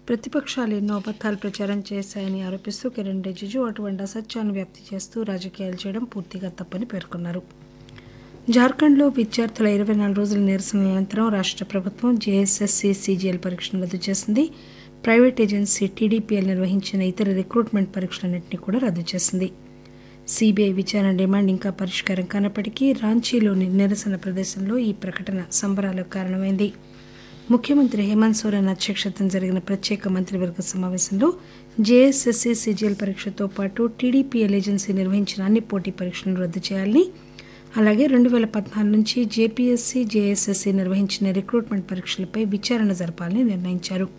ప్రతిపక్షాలు ఎన్నో అబద్దాలు ప్రచారం చేశాయని ఆరోపిస్తూ కిరణ్ రిజిజు అటువంటి అసత్యాన్ని వ్యాప్తి చేస్తూ రాజకీయాలు చేయడం పూర్తిగా తప్పని పేర్కొన్నారు జార్ఖండ్లో విద్యార్థుల ఇరవై నాలుగు రోజుల నిరసనల అనంతరం రాష్ట్ర ప్రభుత్వం జేఎస్ఎస్సీ సీజీఎల్ పరీక్షను రద్దు చేసింది ప్రైవేట్ ఏజెన్సీ టీడీపీఎల్ నిర్వహించిన ఇతర రిక్రూట్మెంట్ పరీక్షలన్నింటినీ కూడా రద్దు చేసింది సిబిఐ విచారణ డిమాండ్ ఇంకా పరిష్కారం కానప్పటికీ రాంచీలోని నిరసన ప్రదేశంలో ఈ ప్రకటన సంబరాలకు కారణమైంది ముఖ్యమంత్రి హేమంత్ సోరెన్ అధ్యక్షతన జరిగిన ప్రత్యేక మంత్రివర్గ సమావేశంలో జేఎస్ఎస్సీ సీజీఎల్ పరీక్షతో పాటు టీడీపీఎల్ ఏజెన్సీ నిర్వహించిన అన్ని పోటీ పరీక్షలను రద్దు చేయాలని అలాగే రెండు వేల పద్నాలుగు నుంచి జేపీఎస్సీ జేఎస్ఎస్సీ నిర్వహించిన రిక్రూట్మెంట్ పరీక్షలపై విచారణ జరపాలని నిర్ణయించారు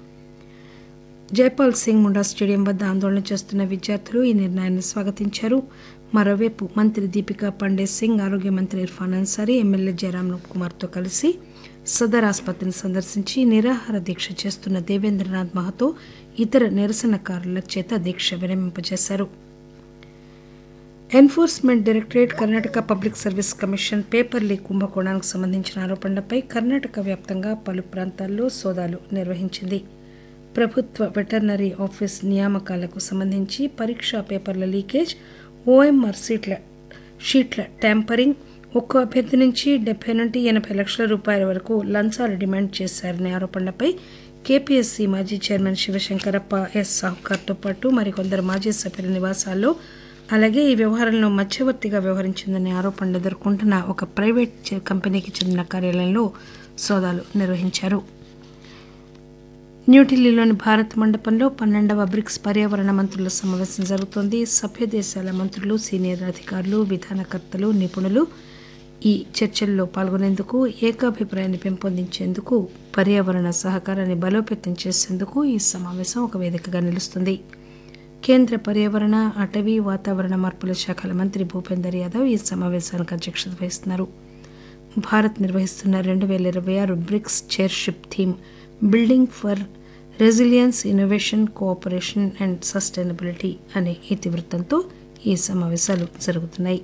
జైపాల్ సింగ్ ముండా స్టేడియం వద్ద ఆందోళన చేస్తున్న విద్యార్థులు ఈ నిర్ణయాన్ని స్వాగతించారు మరోవైపు మంత్రి దీపికా పండే సింగ్ ఆరోగ్య మంత్రి ఇర్ఫాన్ అన్సారీ ఎమ్మెల్యే జయరామ్ కుమార్తో కలిసి సదర్ ఆసుపత్రిని సందర్శించి నిరాహార దీక్ష చేస్తున్న దేవేంద్రనాథ్ మహతో ఇతర నిరసనకారుల చేత దీక్ష విరమింపజేశారు enforcement directorate Karnataka public service commission paper leak కుంభకోణానికి సంబంధించిన ఆరోపణలపై కర్ణాటక వ్యాప్తంగా పలు ప్రాంతాల్లో సోదాలు నిర్వహించింది ప్రభుత్వ వెటర్నరీ ఆఫీస్ నియామకాలకు సంబంధించి పరీక్షా పేపర్ల లీకేజ్ ఓఎంఆర్ సీట్ల షీట్ల ట్యాంపరింగ్ ఒక్కో అభ్యర్థి నుంచి డెబ్బై నుండి ఎనభై లక్షల రూపాయల వరకు లంచాలు డిమాండ్ చేశారనే ఆరోపణలపై కేపీఎస్సీ మాజీ చైర్మన్ శివశంకరప్ప ఎస్ సాహుకార్తో పాటు మరికొందరు మాజీ సభ్యుల నివాసాల్లో అలాగే ఈ వ్యవహారంలో మధ్యవర్తిగా వ్యవహరించిందనే ఆరోపణలు ఎదుర్కొంటున్న ఒక ప్రైవేట్ చే- కంపెనీకి చెందిన కార్యాలయంలో సోదాలు నిర్వహించారు న్యూఢిల్లీలోని భారత్ మండపంలో పన్నెండవ బ్రిక్స్ పర్యావరణ మంత్రుల సమావేశం జరుగుతోంది సభ్య దేశాల మంత్రులు సీనియర్ అధికారులు విధానకర్తలు నిపుణులు ఈ చర్చల్లో పాల్గొనేందుకు ఏకాభిప్రాయాన్ని పెంపొందించేందుకు పర్యావరణ సహకారాన్ని బలోపేతం చేసేందుకు ఈ సమావేశం ఒక వేదికగా నిలుస్తుంది కేంద్ర పర్యావరణ అటవీ వాతావరణ మార్పుల శాఖల మంత్రి భూపేందర్ యాదవ్ ఈ సమావేశానికి అధ్యక్షత వహిస్తున్నారు భారత్ నిర్వహిస్తున్న రెండు వేల ఇరవై ఆరు BRICS chairship theme building for resilience innovation cooperation and sustainability అనే ఇతివృత్తంతో ఈ సమావేశాలు జరుగుతున్నాయి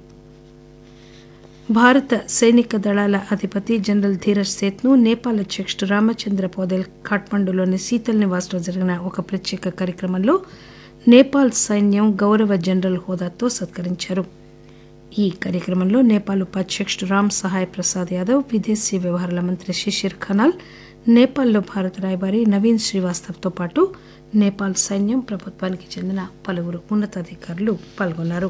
భారత సైనిక దళాల అధిపతి జనరల్ ధీరజ్ సేత్ను నేపాల్ అధ్యక్షుడు రామచంద్ర పౌదెల్ ఖాట్మండులోని శీతల్ నివాస్లో జరిగిన ఒక ప్రత్యేక కార్యక్రమంలో నేపాల్ సైన్యం గౌరవ జనరల్ హోదాతో సత్కరించారు ఈ కార్యక్రమంలో నేపాల్ ఉపాధ్యక్షుడు రామ్ సహాయ్ ప్రసాద్ యాదవ్ విదేశీ వ్యవహారాల మంత్రి శిశిర్ ఖనాల్ నేపాల్లో భారత రాయబారి నవీన్ శ్రీవాస్తవ్తో పాటు నేపాల్ సైన్యం ప్రభుత్వానికి చెందిన పలువురు ఉన్నతాధికారులు పాల్గొన్నారు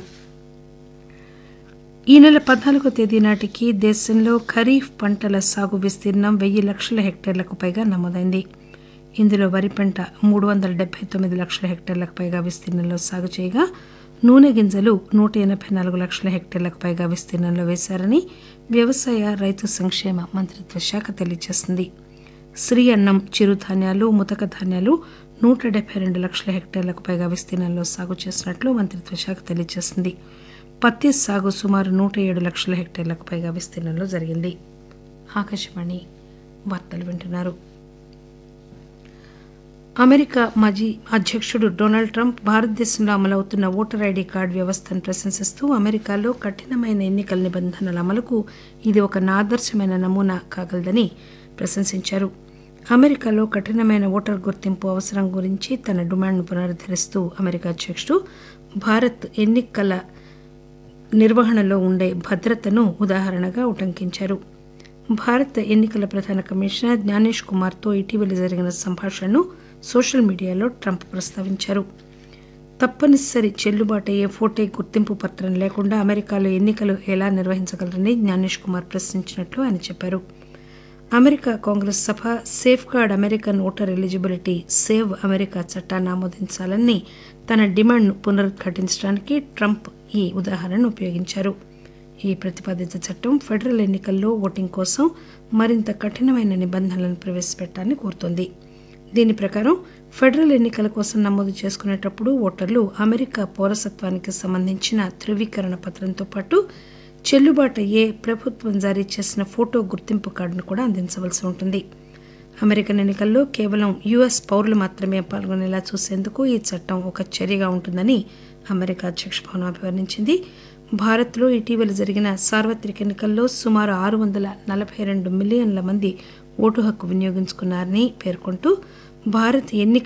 ఈ నెల పద్నాలుగో తేదీ నాటికి దేశంలో ఖరీఫ్ పంటల సాగు విస్తీర్ణం వెయ్యి లక్షల హెక్టార్లకు పైగా నమోదైంది ఇందులో వరి పంట మూడు వందల డెబ్బై తొమ్మిది లక్షల హెక్టార్లకు పైగా విస్తీర్ణంలో సాగు చేయగా నూనె గింజలు నూట ఎనభై నాలుగు లక్షల హెక్టార్లకు పైగా విస్తీర్ణంలో వేశారని వ్యవసాయ రైతు సంక్షేమ మంత్రిత్వ శాఖ తెలియజేసింది శ్రీ అన్నం చిరుధాన్యాలు ముతక ధాన్యాలు నూట డెబ్బై రెండు లక్షల హెక్టార్లకు పైగా విస్తీర్ణంలో సాగు చేసినట్లు మంత్రిత్వ శాఖ తెలియజేసింది పత్తి సాగు సుమారు నూట ఏడు లక్షల హెక్టార్లకు పైగా విస్తీర్ణంలో జరిగింది ఆకాశవాణి వార్తలు వింటున్నారు అమెరికా మాజీ అధ్యక్షుడు డొనాల్డ్ ట్రంప్ భారతదేశంలో అమలవుతున్న ఓటర్ ఐడీ కార్డు వ్యవస్థను ప్రశంసిస్తూ అమెరికాలో కఠినమైన ఎన్నికల నిబంధనల అమలుకు ఇది ఒక ఆదర్శమైన నమూనా కాగలదని ప్రశంసించారు అమెరికాలో కఠినమైన ఓటర్ గుర్తింపు అవసరం గురించి తన డిమాండ్ను పునరుద్ధరిస్తూ అమెరికా అధ్యక్షుడు భారత్ ఎన్నికల నిర్వహణలో ఉండే భద్రతను ఉదాహరణగా ఉటంకించారు భారత ఎన్నికల ప్రధాన కమిషనర్ జ్ఞానేష్ కుమార్తో ఇటీవల జరిగిన సంభాషణను సోషల్ మీడియాలో ట్రంప్ ప్రస్తావించారు తప్పనిసరి చెల్లుబాటు అయ్యే ఫోటే గుర్తింపు పత్రం లేకుండా అమెరికాలో ఎన్నికలు ఎలా నిర్వహించగలరని జ్ఞానేష్ కుమార్ ప్రశ్నించినట్లు ఆయన చెప్పారు అమెరికా కాంగ్రెస్ సభ safeguard American voter eligibility save America చట్టాన్ని ఆమోదించాలని తన డిమాండ్ను పునరుద్ఘాటించడానికి ట్రంప్ ఈ ఉదాహరణను ఉపయోగించారు ఈ ప్రతిపాదిత చట్టం ఫెడరల్ ఎన్నికల్లో ఓటింగ్ కోసం మరింత కఠినమైన నిబంధనలను ప్రవేశపెట్టాలని కోరుతోంది దీని ప్రకారం ఫెడరల్ ఎన్నికల కోసం నమోదు చేసుకునేటప్పుడు ఓటర్లు అమెరికా పౌరసత్వానికి సంబంధించిన ధృవీకరణ పత్రంతో పాటు చెల్లుబాటు అయ్యే ప్రభుత్వం జారీ చేసిన ఫోటో గుర్తింపు కార్డును కూడా అందించవలసి ఉంటుంది అమెరికన్ ఎన్నికల్లో కేవలం యుఎస్ పౌరులు మాత్రమే పాల్గొనేలా చూసేందుకు ఈ చట్టం ఒక చర్యగా ఉంటుందని అమెరికా అధ్యక్ష భవనం అభివర్ణించింది భారత్లో ఇటీవల జరిగిన సార్వత్రిక ఎన్నికల్లో సుమారు ఆరు వందల నలభై రెండు మిలియన్ల మంది ఓటు హక్కు వినియోగించుకున్నారని పేర్కొంటూ భారత్ ఎన్నిక